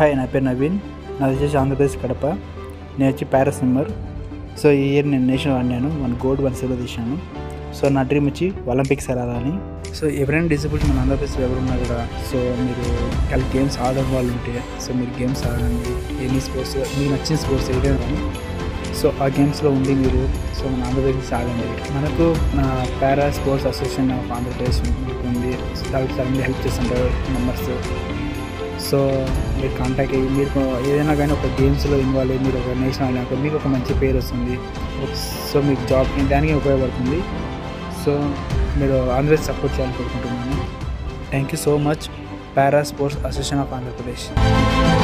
hi నా పేరు నవీన్ నాది వచ్చేసి ఆంధ్రప్రదేశ్ కడప నేను వచ్చి ప్యారా స్విమ్మర్ సో ఈ ఇయర్ నేను నేషనల్ ఆడినాను వన్ గోల్డ్ వన్ సిల్వర్ తీసాను సో నా డ్రీమ్ వచ్చి ఒలింపిక్స్ వెళ్ళాలని సో ఎవరైనా డిసబిలిటీ మన ఆంధ్రప్రదేశ్లో ఎవరున్నా కూడా సో మీరు వాళ్ళ గేమ్స్ ఆడడం వాళ్ళు ఉంటే సో మీరు గేమ్స్ ఆడండి ఎనీ స్పోర్ట్స్ మీకు నచ్చిన స్పోర్ట్స్ ఏదైనా కానీ సో ఆ గేమ్స్లో ఉండి మీరు సో మన ఆంధ్రప్రదేశ్ ఆడండి మనకు నా para sports association of Andhra Pradesh ఉంది దానికి చాలా హెల్ప్ చేస్తుంటారు మెంబర్స్ సో మీరు కాంటాక్ట్ అయ్యి మీరు ఏదైనా కానీ ఒక గేమ్స్లో ఇన్వాల్వ్ అయ్యి మీరు ఒక నేషనల్ ఆడినాక మీకు ఒక మంచి పేరు వస్తుంది సో మీకు జాబ్ దానికి ఉపయోగపడుతుంది సో మీరు ఆంధ్రప్రదేశ్ సపోర్ట్ చేయాలని కోరుకుంటున్నాను thank you so much para sports association of Andhra Pradesh